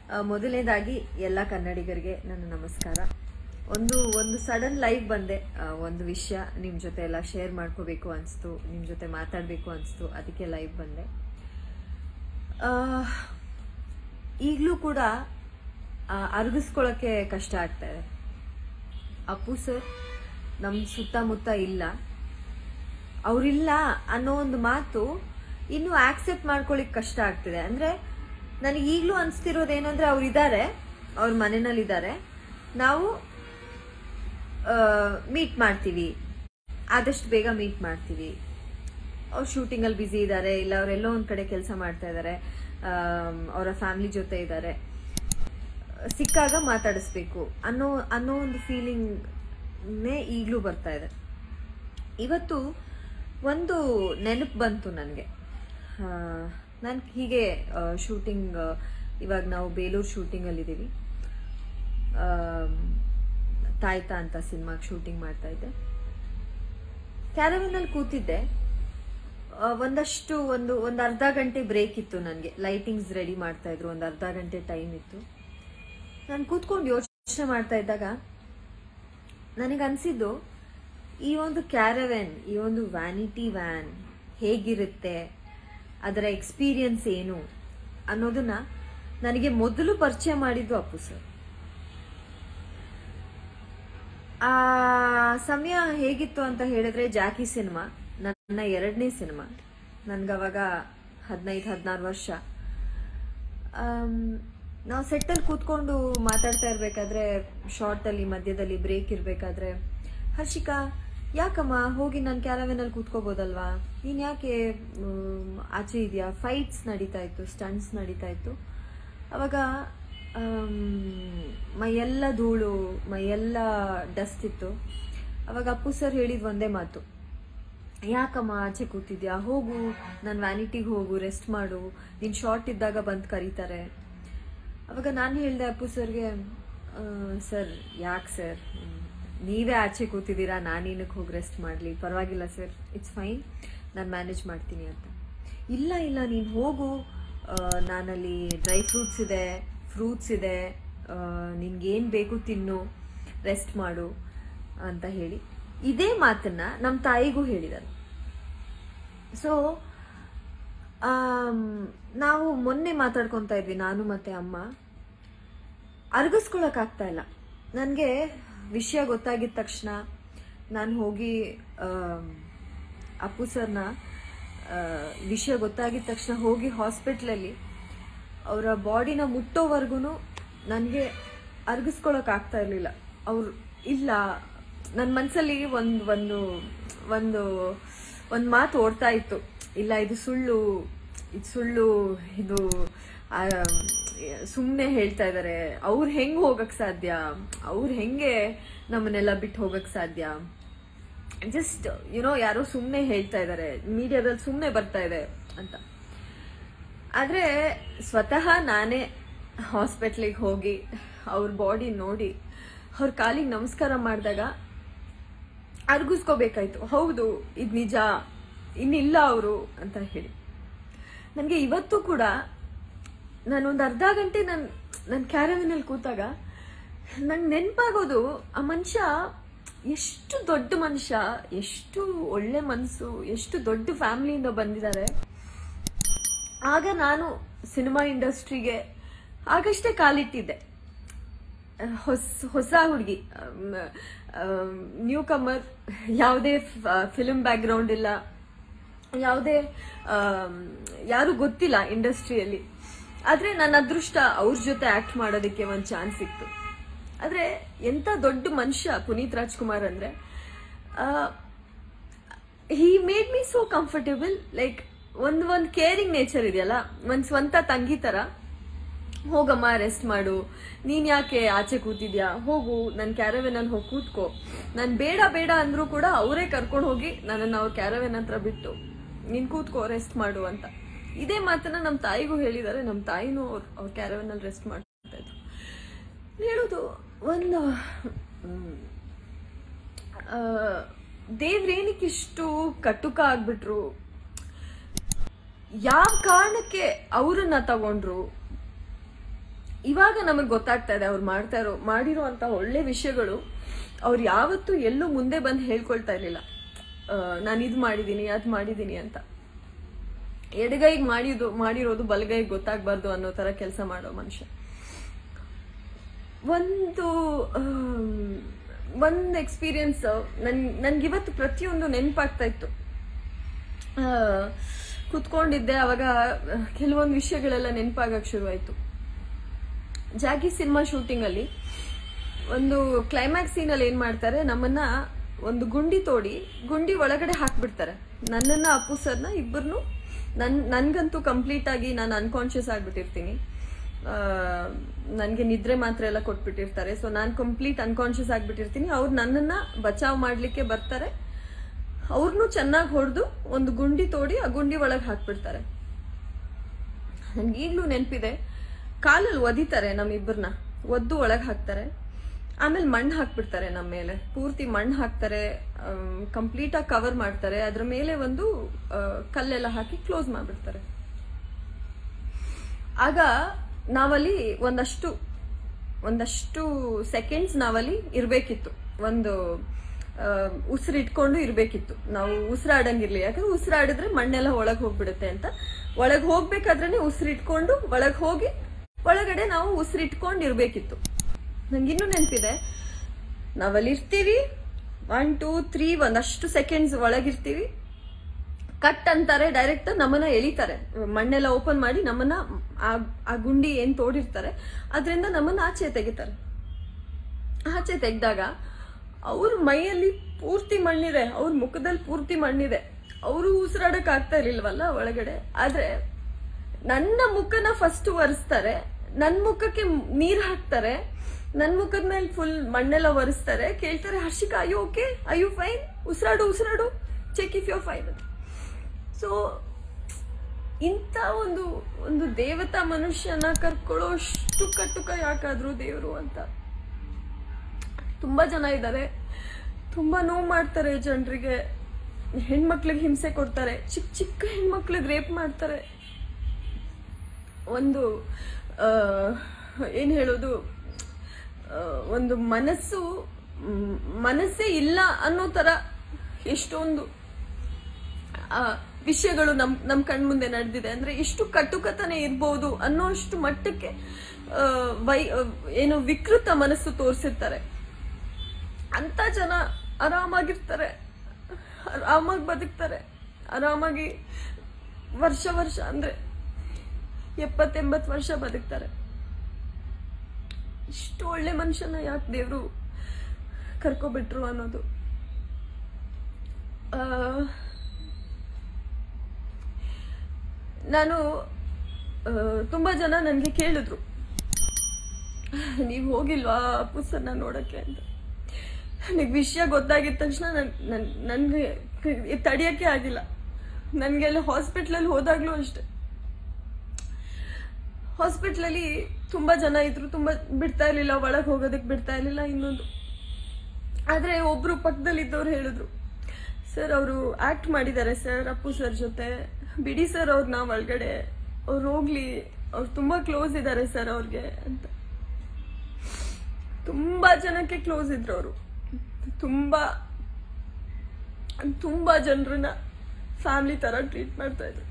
ಆ, ಮೊದಲನೇದಾಗಿ ಎಲ್ಲ ಕನ್ನಡಿಗರಿಗೆ ನನ್ನ ನಮಸ್ಕಾರ ಒಂದು ಒಂದು ಸಡನ್ ಲೈವ್ ಬಂದೆ ಆ, ಒಂದು ವಿಷಯ ನಿಮ್ಮ ಜೊತೆ ಎಲ್ಲ ಶೇರ್ ಮಾಡ್ಕೋಬೇಕು ಅನಿಸ್ತು ನಿಮ್ಮ ಜೊತೆ ಮಾತಾಡಬೇಕು ಅನಿಸ್ತು ಅದಕ್ಕೆ ಲೈವ್ ಬಂದೆ ಈಗಲೂ ಕೂಡ ಆ, ಅರ್ಗಿಸ್ಕೊಳ್ಳೋಕ್ಕೆ ಕಷ್ಟ ಆಗ್ತಾ ಇದೆ ಅಪ್ಪು ಸರ್ ನಮ್ಮ ಸುತ್ತಮುತ್ತ ಇಲ್ಲ ಅವರಿಲ್ಲ ಅನ್ನೋ ಒಂದು ಮಾತು ಇನ್ನು ಆಕ್ಸೆಪ್ಟ್ ಮಾಡ್ಕೊಳ್ಳಿಕ್ ಕಷ್ಟ ಆಗ್ತಿದೆ ಅಂದ್ರೆ ನನಗೆ ಈಗಲೂ ಅನಿಸ್ತಿರೋದು ಏನಂದ್ರೆ ಅವ್ರು ಇದ್ದಾರೆ ಅವ್ರ ಮನೆಯಲ್ಲಿದ್ದಾರೆ ನಾವು ಮೀಟ್ ಮಾಡ್ತೀವಿ ಆದಷ್ಟು ಬೇಗ ಮೀಟ್ ಮಾಡ್ತೀವಿ ಅವ್ರು ಶೂಟಿಂಗಲ್ಲಿ ಬ್ಯುಸಿ ಇದ್ದಾರೆ ಇಲ್ಲ ಅವರೆಲ್ಲೋ ಒಂದು ಕಡೆ ಕೆಲಸ ಮಾಡ್ತಾ ಇದ್ದಾರೆ ಅವರ ಫ್ಯಾಮಿಲಿ ಜೊತೆ ಇದ್ದಾರೆ ಸಿಕ್ಕಾಗ ಮಾತಾಡಿಸ್ಬೇಕು ಅನ್ನೋ ಅನ್ನೋ ಒಂದು ಫೀಲಿಂಗ್ನೇ ಈಗಲೂ ಬರ್ತಾ ಇದೆ ಇವತ್ತು ಒಂದು ನೆನಪು ಬಂತು ನನಗೆ ನಾನು ಹೀಗೆ ಶೂಟಿಂಗ್ ಇವಾಗ ನಾವು ಬೇಲೂರು ಶೂಟಿಂಗಲ್ಲಿದ್ದೀವಿ ತಾಯ್ತಾ ಅಂತ ಸಿನಿಮಾಗೆ ಶೂಟಿಂಗ್ ಮಾಡ್ತಾ ಇದ್ದೆ ಕ್ಯಾರವನಲ್ಲಿ ಕೂತಿದ್ದೆ ಆ, ಒಂದಷ್ಟು ಒಂದು ಒಂದು ಅರ್ಧ ಗಂಟೆ ಬ್ರೇಕ್ ಇತ್ತು ನನಗೆ ಲೈಟಿಂಗ್ಸ್ ರೆಡಿ ಮಾಡ್ತಾ ಇದ್ರು ಒಂದು ಅರ್ಧ ಗಂಟೆ ಟೈಮ್ ಇತ್ತು ನಾನು ಕೂತ್ಕೊಂಡು ಯೋಚನೆ ಮಾಡ್ತಾ ಇದ್ದಾಗ ನನಗನ್ಸಿದ್ದು ಈ ಒಂದು ಕ್ಯಾರವೆನ್ ಈ ಒಂದು ವ್ಯಾನಿಟಿ ವ್ಯಾನ್ ಹೇಗಿರುತ್ತೆ ಅದರ ಎಕ್ಸ್ಪೀರಿಯನ್ಸ್ ಏನು ಅನ್ನೋದನ್ನ ನನಗೆ ಮೊದಲು ಪರಿಚಯ ಮಾಡಿದ್ದು ಅಪ್ಪು ಸರ್ ಆ ಸಮಯ ಹೇಗಿತ್ತು ಅಂತ ಹೇಳಿದ್ರೆ ಜಾಕಿ ಸಿನಿಮಾ ನನ್ನ ಎರಡನೇ ಸಿನಿಮಾ ನನ್ಗವಾಗ ಹದಿನೈದು ಹದಿನಾರು ವರ್ಷ ಆಮ್, ನಾವು ಸೆಟ್ಟಲ್ಲಿ ಕೂತ್ಕೊಂಡು ಮಾತಾಡ್ತಾ ಇರ್ಬೇಕಾದ್ರೆ ಶಾರ್ಟಲ್ಲಿ ಮಧ್ಯದಲ್ಲಿ ಬ್ರೇಕ್ ಇರಬೇಕಾದ್ರೆ ಹರ್ಷಿಕಾ ಯಾಕಮ್ಮ ಹೋಗಿ ನಾನು ಕ್ಯಾರವೆನಲ್ಲಿ ಕೂತ್ಕೋಬೋದಲ್ವಾ ನೀನು ಯಾಕೆ ಮ್, ಆಚೆ ಇದೆಯಾ ಫೈಟ್ಸ್ ನಡೀತಾ ಇತ್ತು ಸ್ಟಂಟ್ಸ್ ನಡೀತಾ ಇತ್ತು ಅವಾಗ ಆಮ್, ಮೈಯೆಲ್ಲ ಧೂಳು ಮೈಯೆಲ್ಲ ಡಸ್ಟ್ ಇತ್ತು ಅವಾಗ ಅಪ್ಪು ಸರ್ ಹೇಳಿದ ಒಂದೇ ಮಾತು ಯಾಕಮ್ಮ ಆಚೆ ಕೂತಿದ್ಯಾ ಹೋಗು ನನ್ನ ವ್ಯಾನಿಟಿಗೆ ಹೋಗು ರೆಸ್ಟ್ ಮಾಡು ನೀನು ಶಾರ್ಟ್ ಇದ್ದಾಗ ಬಂದು ಕರೀತಾರೆ ಅವಾಗ ನಾನು ಹೇಳಿದೆ ಅಪ್ಪು ಸರ್ಗೆ ಸರ್ ಯಾಕೆ ಸರ್ ನೀವೇ ಆಚೆ ಕೂತಿದ್ದೀರಾ ನಾನೇನಕ್ಕೆ ಹೋಗಿ ರೆಸ್ಟ್ ಮಾಡಲಿ ಪರವಾಗಿಲ್ಲ ಸರ್ ಇಟ್ಸ್ ಫೈನ್ ನಾನು ಮ್ಯಾನೇಜ್ ಮಾಡ್ತೀನಿ ಅಂತ ಇಲ್ಲ ಇಲ್ಲ ನೀನು ಹೋಗು ಆ, ನಾನಲ್ಲಿ ಡ್ರೈ ಫ್ರೂಟ್ಸ್ ಇದೆ ಫ್ರೂಟ್ಸ್ ಇದೆ ನಿನ್ಗೇನು ಬೇಕು ತಿನ್ನು ರೆಸ್ಟ್ ಮಾಡು ಅಂತ ಹೇಳಿ ಇದೇ ಮಾತನ್ನ ನಮ್ಮ ತಾಯಿಗೂ ಹೇಳಿದರು ಸೊ ನಾವು ಮೊನ್ನೆ ಮಾತಾಡ್ಕೊತಾ ಇದ್ವಿ ನಾನು ಮತ್ತೆ ಅಮ್ಮ ಅರ್ಗಿಸ್ಕೊಳಕ್ ಆಗ್ತಾ ಇಲ್ಲ ನನಗೆ ವಿಷಯ ಗೊತ್ತಾಗಿದ ತಕ್ಷಣ ನಾನು ಹೋಗಿ ಆಮ್, ಅಪ್ಪು ಸರ್ನ ಆ, ವಿಷಯ ಗೊತ್ತಾಗಿದ ತಕ್ಷಣ ಹೋಗಿ ಹಾಸ್ಪಿಟ್ಲಲ್ಲಿ ಅವರ ಬಾಡಿನ ಮುಟ್ಟೋವರೆಗೂ ನನಗೆ ಅರ್ಗಿಸ್ಕೊಳಕ್ ಆಗ್ತಾ ಇರಲಿಲ್ಲ ಅವ್ರು ಇಲ್ಲ ನನ್ನ ಮನಸ್ಸಲ್ಲಿ ಒಂದು ಒಂದು ಒಂದು ಒಂದು ಮಾತು ಓಡ್ತಾ ಇತ್ತು ಇಲ್ಲ ಇದು ಸುಳ್ಳು ಇದು ಸುಳ್ಳು ಇದು ಸುಮ್ಮನೆ ಹೇಳ್ತಾ ಇದ್ದಾರೆ ಅವ್ರು ಹೆಂಗೆ ಹೋಗಕ್ ಸಾಧ್ಯ ಅವ್ರು ಹೆಂಗೆ ನಮ್ಮನ್ನೆಲ್ಲ ಬಿಟ್ಟು ಹೋಗಕ್ ಸಾಧ್ಯ ಜಸ್ಟ್ ಯುನೋ ಯಾರೋ ಸುಮ್ಮನೆ ಹೇಳ್ತಾ ಇದ್ದಾರೆ ಮೀಡಿಯಾದಲ್ಲಿ ಸುಮ್ಮನೆ ಬರ್ತಾ ಇದೆ ಅಂತ ಆದ್ರೆ ಸ್ವತಃ ನಾನೇ ಹಾಸ್ಪಿಟ್ಲಿಗೆ ಹೋಗಿ ಅವ್ರ ಬಾಡಿ ನೋಡಿ ಅವ್ರ ಕಾಲಿಗೆ ನಮಸ್ಕಾರ ಮಾಡಿದಾಗ ಅರ್ಗಿಸ್ಕೋಬೇಕಾಯ್ತು ಹೌದು ಇದು ನಿಜ ಇನ್ನಿಲ್ಲ ಅವರು ಅಂತ ಹೇಳಿ ನನಗೆ ಇವತ್ತು ಕೂಡ ನಾನೊಂದು ಅರ್ಧ ಗಂಟೆ ನನ್ನ ನನ್ನ ಕ್ಯಾರವಿನಲ್ಲಿ ಕೂತಾಗ ನಂಗೆ ನೆನಪಾಗೋದು ಆ ಮನುಷ್ಯ ಎಷ್ಟು ದೊಡ್ಡ ಮನುಷ್ಯ ಎಷ್ಟು ಒಳ್ಳೆ ಮನಸ್ಸು ಎಷ್ಟು ದೊಡ್ಡ ಫ್ಯಾಮಿಲಿಯಿಂದ ಬಂದಿದ್ದಾರೆ ಆಗ ನಾನು ಸಿನಿಮಾ ಇಂಡಸ್ಟ್ರಿಗೆ ಆಗಷ್ಟೇ ಕಾಲಿಟ್ಟಿದ್ದೆ ಹೊಸ ಹೊಸ ಹುಡುಗಿ ನ್ಯೂ ಕಮರ್ ಯಾವುದೇ ಫಿಲ್ಮ್ ಬ್ಯಾಕ್ಗ್ರೌಂಡ್ ಇಲ್ಲ ಯಾವುದೇ ಯಾರು ಗೊತ್ತಿಲ್ಲ ಇಂಡಸ್ಟ್ರಿಯಲ್ಲಿ ಆದ್ರೆ ನನ್ನ ಅದೃಷ್ಟ ಅವ್ರ ಜೊತೆ ಆಕ್ಟ್ ಮಾಡೋದಕ್ಕೆ ಒಂದು ಚಾನ್ಸ್ ಸಿಕ್ತು ಆದ್ರೆ ಎಂತ ದೊಡ್ಡ ಮನುಷ್ಯ ಪುನೀತ್ ರಾಜ್ಕುಮಾರ್ ಅಂದ್ರೆ he made me so comfortable like ಒಂದ್ ಒಂದ್ ಕೇರಿಂಗ್ ನೇಚರ್ ಇದೆಯಲ್ಲ ಒಂದ್ ಸ್ವಂತ ತಂಗಿ ತರ ಹೋಗಮ್ಮ ರೆಸ್ಟ್ ಮಾಡು ನೀನ್ ಯಾಕೆ ಆಚೆ ಕೂತಿದ್ಯಾ ಹೋಗು ನನ್ ಕ್ಯಾರವೆನ್ ಅಲ್ಲಿ ಹೋಗಿ ಕೂತ್ಕೋ ನಾನ್ ಬೇಡ ಬೇಡ ಅಂದ್ರೂ ಕೂಡ ಅವರೇ ಕರ್ಕೊಂಡು ಹೋಗಿ ನನ್ನನ್ನು ಅವ್ರ ಕ್ಯಾರವೆನ್ ಹತ್ರ ಬಿಟ್ಟು ನೀನ್ ಕೂತ್ಕೋ ರೆಸ್ಟ್ ಮಾಡು ಅಂತ ಇದೇ ಮಾತನ್ನ ನಮ್ಮ ತಾಯಿಗೂ ಹೇಳಿದ್ದಾರೆ ನಮ್ಮ ತಾಯಿನೂ ಅವ್ರ ಅವ್ರ ಕ್ಯಾರವೆನ್ ಅಲ್ಲಿ ರೆಸ್ಟ್ ಮಾಡ್ತಾ ಇದ್ರು ಹೇಳೋದು ಒಂದು ಹ್ಮ್, ಆ, ದೇವ್ರೇನಕ್ಕೆ ಇಷ್ಟು ಕಟುಕ ಆಗ್ಬಿಟ್ರು ಯಾವ ಕಾರಣಕ್ಕೆ ಅವರನ್ನ ತಗೊಂಡ್ರು ಇವಾಗ ನಮಗೆ ಗೊತ್ತಾಗ್ತಾ ಇದೆ ಅವ್ರು ಮಾಡ್ತಾ ಇರೋ ಮಾಡಿರೋ ಅಂತ ಒಳ್ಳೆ ವಿಷಯಗಳು ಅವ್ರು ಯಾವತ್ತೂ ಎಲ್ಲೂ ಮುಂದೆ ಬಂದು ಹೇಳ್ಕೊಳ್ತಾ ಇರಲಿಲ್ಲ ನಾನು ಇದು ಮಾಡಿದ್ದೀನಿ ಅದು ಮಾಡಿದ್ದೀನಿ ಅಂತ ಎಡಗೈಗೆ ಮಾಡಿದ್ದು ಮಾಡಿರೋದು ಬಲಗೈಗೆ ಗೊತ್ತಾಗ್ಬಾರ್ದು ಅನ್ನೋ ತರ ಕೆಲಸ ಮಾಡೋ ಮನುಷ್ಯ ಒಂದು ಆಮ್, ಒಂದು ಎಕ್ಸ್ಪೀರಿಯನ್ಸ್ ನನ್ ನನ್ಗಿವತ್ತು ಪ್ರತಿಯೊಂದು ನೆನಪಾಗ್ತಾ ಇತ್ತು ಆ, ಕುತ್ಕೊಂಡಿದ್ದೆ ಅವಾಗ ಕೆಲವೊಂದು ವಿಷಯಗಳೆಲ್ಲ ನೆನಪಾಗಕ್ಕೆ ಶುರುವಾಯಿತು ಜಾಗಿ ಸಿನಿಮಾ ಶೂಟಿಂಗ್ ಅಲ್ಲಿ ಒಂದು ಕ್ಲೈಮ್ಯಾಕ್ಸ್ ಸೀನ್ ಅಲ್ಲಿ ಏನ್ ಮಾಡ್ತಾರೆ ನಮ್ಮನ್ನ ಒಂದು ಗುಂಡಿ ತೋಡಿ ಗುಂಡಿ ಒಳಗಡೆ ಹಾಕ್ಬಿಡ್ತಾರೆ ನನ್ನನ್ನ ಅಪ್ಪು ಸರ್ನ ಇಬ್ಬರನ್ನು ನನ್ ನನ್ಗಂತೂ ಕಂಪ್ಲೀಟ್ ಆಗಿ ನಾನು ಅನ್ಕಾನ್ಶಿಯಸ್ ಆಗ್ಬಿಟ್ಟಿರ್ತೀನಿ ನನಗೆ ನಿದ್ರೆ ಮಾತ್ರ ಎಲ್ಲ ಕೊಟ್ಬಿಟ್ಟಿರ್ತಾರೆ ಸೊ ನಾನು ಕಂಪ್ಲೀಟ್ ಅನ್ಕಾನ್ಶಿಯಸ್ ಆಗ್ಬಿಟ್ಟಿರ್ತೀನಿ ಅವ್ರು ನನ್ನನ್ನ ಬಚಾವ್ ಮಾಡ್ಲಿಕ್ಕೆ ಬರ್ತಾರೆ ಅವ್ರನ್ನೂ ಚೆನ್ನಾಗಿ ಹೊಡೆದು ಒಂದು ಗುಂಡಿ ತೋಡಿ ಆ ಗುಂಡಿ ಒಳಗೆ ಹಾಕ್ಬಿಡ್ತಾರೆ ನನ್ಗೆ ಈಗಲೂ ನೆನಪಿದೆ ಕಾಲಲ್ಲಿ ಒದಿತಾರೆ ನಮ್ಮಿಬ್ಬರನ್ನ ಒದ್ದು ಒಳಗೆ ಹಾಕ್ತಾರೆ ಆಮೇಲೆ ಮಣ್ಣು ಹಾಕ್ಬಿಡ್ತಾರೆ ನಮ್ಮ ಮೇಲೆ ಪೂರ್ತಿ ಮಣ್ಣು ಹಾಕ್ತಾರೆ ಕಂಪ್ಲೀಟ್ ಆಗಿ ಕವರ್ ಮಾಡ್ತಾರೆ ಅದ್ರ ಮೇಲೆ ಒಂದು ಆ, ಕಲ್ಲೆಲ್ಲ ಹಾಕಿ ಕ್ಲೋಸ್ ಮಾಡ್ಬಿಡ್ತಾರೆ ಆಗ ನಾವಲ್ಲಿ ಒಂದಷ್ಟು ಒಂದಷ್ಟು ಸೆಕೆಂಡ್ಸ್ ನಾವಲ್ಲಿ ಇರ್ಬೇಕಿತ್ತು ಒಂದು ಉಸಿರು ಇಟ್ಕೊಂಡು ಇರ್ಬೇಕಿತ್ತು ನಾವು ಉಸಿರಾಡಂಗಿರ್ಲಿ ಯಾಕಂದ್ರೆ ಉಸಿರಾಡಿದ್ರೆ ಮಣ್ಣೆಲ್ಲ ಒಳಗೆ ಹೋಗ್ಬಿಡುತ್ತೆ ಅಂತ ಒಳಗೆ ಹೋಗ್ಬೇಕಾದ್ರೆ ಉಸಿರು ಇಟ್ಕೊಂಡು ಒಳಗೆ ಹೋಗಿ ಒಳಗಡೆ ನಾವು ಉಸಿರು ಇಟ್ಕೊಂಡು ಇರ್ಬೇಕಿತ್ತು ನಂಗಿನ್ನೂ ನೆನಪಿದೆ ನಾವಲ್ಲಿ ಇರ್ತೀವಿ ಒನ್ ಟೂ ತ್ರೀ ಒಂದಷ್ಟು ಸೆಕೆಂಡ್ಸ್ ಒಳಗಿರ್ತೀವಿ ಕಟ್ ಅಂತಾರೆ ಡೈರೆಕ್ಟ್ ನಮ್ಮನ್ನ ಎಳಿತಾರೆ ಮಣ್ಣೆಲ್ಲ ಓಪನ್ ಮಾಡಿ ನಮ್ಮನ್ನ ಆ- ಆ ಗುಂಡಿ ಏನ್ ತೋಡಿರ್ತಾರೆ ಅದರಿಂದ ನಮ್ಮನ್ನ ಆಚೆ ತೆಗಿತಾರೆ ಆಚೆ ತೆಗ್ದಾಗ ಅವ್ರ ಮೈಯಲ್ಲಿ ಪೂರ್ತಿ ಮಣ್ಣಿದೆ ಅವ್ರ ಮುಖದಲ್ಲಿ ಪೂರ್ತಿ ಮಣ್ಣಿದೆ ಅವರು ಉಸಿರಾಡಕ್ ಆಗ್ತಾ ಇರ್ಲಿಲ್ವಲ್ಲ ಒಳಗಡೆ ಆದ್ರೆ ನನ್ನ ಮುಖನ ಫಸ್ಟ್ ಒರೆಸ್ತಾರೆ ನನ್ ಮುಖಕ್ಕೆ ನೀರ್ ಹಾಕ್ತಾರೆ ನನ್ ಮುಖದ ಮೇಲೆ ಫುಲ್ ಮಣ್ಣೆಲ್ಲ ಒರೆಸ್ತಾರೆ ಕೇಳ್ತಾರೆ ಹರ್ಷಿಕಾ ಅಯ್ಯೋ ಓಕೆ ಅಯ್ಯೋ ಫೈನ್ ಉಸಿರಾಡು ಉಸಿರಾಡು ಚೆಕ್ ಇಫ್ ಯೋ ಫೈನ್ ಅಂತ ಸೊ ಇಂಥ ಒಂದು ಒಂದು ದೇವತಾ ಮನುಷ್ಯನ ಕರ್ಕೊಳ್ಳೋ ಅಷ್ಟು ಕಟ್ಟುಕ ಯಾಕಾದ್ರು ದೇವರು ಅಂತ ತುಂಬಾ ಜನ ಇದ್ದಾರೆ ತುಂಬಾ ನೋವು ಮಾಡ್ತಾರೆ ಜನರಿಗೆ ಹೆಣ್ಮಕ್ಳಿಗೆ ಹಿಂಸೆ ಕೊಡ್ತಾರೆ ಚಿಕ್ಕ ಚಿಕ್ಕ ಹೆಣ್ಮಕ್ಳಿಗೆ ರೇಪ್ ಮಾಡ್ತಾರೆ ಒಂದು ಆ, ಏನ್ ಹೇಳೋದು ಆ, ಒಂದು ಮನಸ್ಸು ಮ್, ಮನಸ್ಸೇ ಇಲ್ಲ ಅನ್ನೋ ತರ ಎಷ್ಟೊಂದು ಆ, ವಿಷಯಗಳು ನಮ್ ನಮ್ ಕಣ್ಮುಂದೆ ನಡೆದಿದೆ ಅಂದ್ರೆ ಇಷ್ಟು ಕಟುಕತನೆ ಇರ್ಬೋದು ಅನ್ನೋ ಅಷ್ಟು ಮಟ್ಟಕ್ಕೆ ಆ, ವೈ ಆ, ಏನು ವಿಕೃತ ಮನಸ್ಸು ತೋರಿಸಿರ್ತಾರೆ ಅಂತ ಜನ ಆರಾಮಾಗಿರ್ತಾರೆ ಆರಾಮಾಗಿ ಬದುಕ್ತಾರೆ ಆರಾಮಾಗಿ ವರ್ಷ ವರ್ಷ ಅಂದ್ರೆ ಎಪ್ಪತ್ತೆಂಬತ್ತು ವರ್ಷ ಬದುಕ್ತಾರೆ ಇಷ್ಟು ಒಳ್ಳೆ ಮನುಷ್ಯನ ಯಾಕೆ ದೇವ್ರು ಕರ್ಕೊಬಿಟ್ರು ಅನ್ನೋದು ಆ, ನಾನು ಆ, ತುಂಬಾ ಜನ ನನಗೆ ಕೇಳಿದ್ರು ನೀವು ಹೋಗಿಲ್ವಾ ಪುಸ್ತನ ನೋಡಕ್ಕೆ ಅಂತ ನನಗೆ ವಿಷಯ ಗೊತ್ತಾಗಿದ ತಕ್ಷಣ ನನ್ ನನ್ ನನಗೆ ತಡಿಯಕ್ಕೆ ಆಗಿಲ್ಲ ನನಗೆಲ್ಲ ಹಾಸ್ಪಿಟ್ಲಲ್ಲಿ ಹೋದಾಗ್ಲೂ ಅಷ್ಟೆ ಹಾಸ್ಪಿಟ್ಲಲ್ಲಿ ತುಂಬಾ ಜನ ಇದ್ರು ತುಂಬಾ ಬಿಡ್ತಾ ಇರ್ಲಿಲ್ಲ ಒಳಗೆ ಹೋಗೋದಕ್ಕೆ ಬಿಡ್ತಾ ಇರ್ಲಿಲ್ಲ ಇನ್ನೊಂದು ಆದ್ರೆ ಒಬ್ರು ಪಕ್ಕದಲ್ಲಿ ಇದ್ದವ್ರು ಹೇಳಿದ್ರು ಸರ್ ಅವರು ಆಕ್ಟ್ ಮಾಡಿದ್ದಾರೆ ಸರ್ ಅಪ್ಪು ಸರ್ ಜೊತೆ ಬಿಡಿ ಸರ್ ಅವ್ರನ್ನ ಒಳಗಡೆ ಅವ್ರು ಹೋಗ್ಲಿ ಅವ್ರು ತುಂಬಾ ಕ್ಲೋಸ್ ಇದ್ದಾರೆ ಸರ್ ಅವ್ರಿಗೆ ಅಂತ ತುಂಬಾ ಜನಕ್ಕೆ ಕ್ಲೋಸ್ ಇದ್ರು ಅವರು ತುಂಬಾ ತುಂಬಾ ಜನರನ್ನ ಫ್ಯಾಮಿಲಿ ತರ ಟ್ರೀಟ್ ಮಾಡ್ತಾ ಇದ್ರು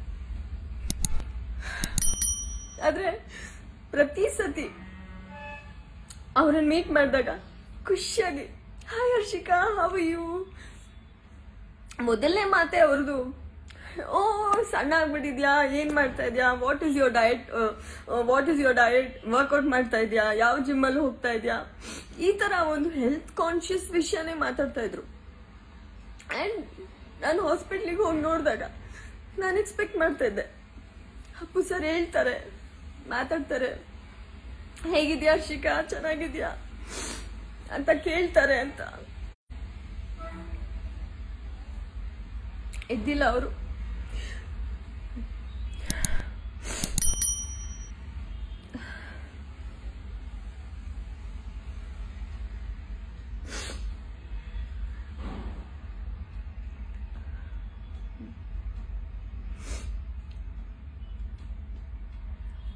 ಆದ್ರೆ ಪ್ರತಿ ಸತಿ ಅವ್ರನ್ನ ಮೀಟ್ ಮಾಡಿದಾಗ ಖುಷಿಯಾಗಿ ಹಾಯ್ ಹರ್ಷಿಕಾ ಹವ್ ಯು ಮೊದಲನೇ ಮಾತೆ ಅವ್ರದ್ದು ಓ ಸಣ್ಣ ಆಗ್ಬಿಟ್ಟಿದ್ಯಾ ಏನ್ ಮಾಡ್ತಾ ಇದ್ಯಾ what is your diet what is your diet workout ಮಾಡ್ತಾ ಇದ್ಯಾ ಯಾವ ಜಿಮ್ಮಲ್ಲಿ ಹೋಗ್ತಾ ಇದ್ಯಾ ಈ ತರ ಒಂದು ಹೆಲ್ತ್ ಕಾನ್ಶಿಯಸ್ ವಿಷಯನೇ ಮಾತಾಡ್ತಾ ಇದ್ರು ಅಂಡ್ ನಾನು ಹಾಸ್ಪಿಟ್ಲಿಗೆ ಹೋಗಿ ನೋಡಿದಾಗ ನಾನು ಎಕ್ಸ್ಪೆಕ್ಟ್ ಮಾಡ್ತಾ ಇದ್ದೆ ಅಪ್ಪು ಸರ್ ಹೇಳ್ತಾರೆ ಮಾತಾಡ್ತಾರೆ ಹೇಗಿದ್ಯಾ ಶಿಖಾ ಚೆನ್ನಾಗಿದ್ಯಾ ಅಂತ ಕೇಳ್ತಾರೆ ಅಂತ ಎದ್ದಿಲ್ಲ ಅವರು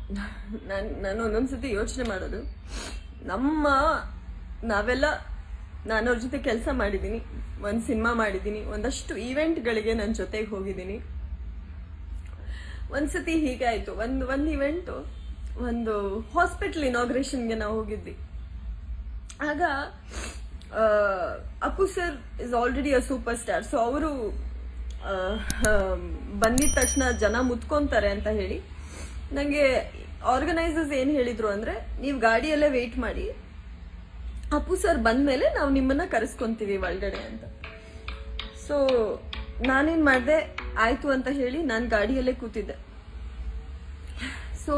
ನಾನು ನಾನು ಒಂದೊಂದ್ಸತಿ ಯೋಚನೆ ಮಾಡೋದು ನಮ್ಮ ನಾವೆಲ್ಲ ನಾನು ಅವ್ರ ಜೊತೆ ಕೆಲಸ ಮಾಡಿದ್ದೀನಿ ಒಂದು ಸಿನಿಮಾ ಮಾಡಿದ್ದೀನಿ ಒಂದಷ್ಟು ಈವೆಂಟ್ಗಳಿಗೆ ನನ್ನ ಜೊತೆಗೆ ಹೋಗಿದ್ದೀನಿ ಒಂದ್ಸತಿ ಹೀಗಾಯ್ತು ಒಂದು ಒಂದು ಇವೆಂಟು ಒಂದು ಹಾಸ್ಪಿಟಲ್ ಇನಾಗ್ರೇಷನ್ಗೆ ನಾವು ಹೋಗಿದ್ವಿ ಆಗ ಆ, Appu sir is already uh super star so ಅವರು ಬಂದಿದ ತಕ್ಷಣ ಜನ ಮುತ್ಕೊಂತಾರೆ ಅಂತ ಹೇಳಿ ನನಗೆ ಆರ್ಗನೈಸರ್ಸ್ ಏನು ಹೇಳಿದ್ರು ಅಂದ್ರೆ ನೀವು ಗಾಡಿಯಲ್ಲೇ ವೆಯ್ಟ್ ಮಾಡಿ ಅಪ್ಪು ಸರ್ ಬಂದ್ಮೇಲೆ ನಾವು ನಿಮ್ಮನ್ನ ಕರೆಸ್ಕೊಂತೀವಿ ಒಳಗಡೆ ಅಂತ ಸೊ ನಾನೇನ್ ಮಾಡಿದೆ ಆಯ್ತು ಅಂತ ಹೇಳಿ ನಾನು ಗಾಡಿಯಲ್ಲೇ ಕೂತಿದ್ದೆ ಸೊ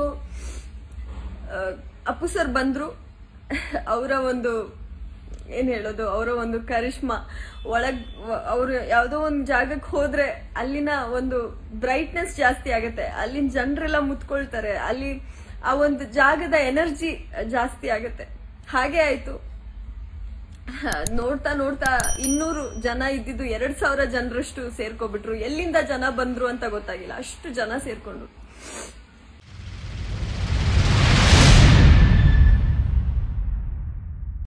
ಅಪ್ಪು ಸರ್ ಬಂದ್ರು ಅವರ ಒಂದು ಏನ್ ಹೇಳೋದು ಅವರ ಒಂದು ಕರಿಷ್ಮಾ ಒಳಗ್ ಅವರು ಯಾವ್ದೋ ಒಂದು ಜಾಗಕ್ಕೆ ಹೋದ್ರೆ ಅಲ್ಲಿನ ಒಂದು ಬ್ರೈಟ್ನೆಸ್ ಜಾಸ್ತಿ ಆಗುತ್ತೆ ಅಲ್ಲಿನ ಜನರೆಲ್ಲ ಮುತ್ಕೊಳ್ತಾರೆ ಅಲ್ಲಿ ಆ ಒಂದು ಜಾಗದ ಎನರ್ಜಿ ಜಾಸ್ತಿ ಆಗುತ್ತೆ ಹಾಗೆ ಆಯ್ತು ನೋಡ್ತಾ ನೋಡ್ತಾ ಇನ್ನೂರು ಜನ ಇದ್ದಿದ್ದು ಎರಡ್ ಸಾವಿರ ಜನರಷ್ಟು ಸೇರ್ಕೊಬಿಟ್ರು ಎಲ್ಲಿಂದ ಜನ ಬಂದ್ರು ಅಂತ ಗೊತ್ತಾಗಿಲ್ಲ ಅಷ್ಟು ಜನ ಸೇರ್ಕೊಂಡ್ರು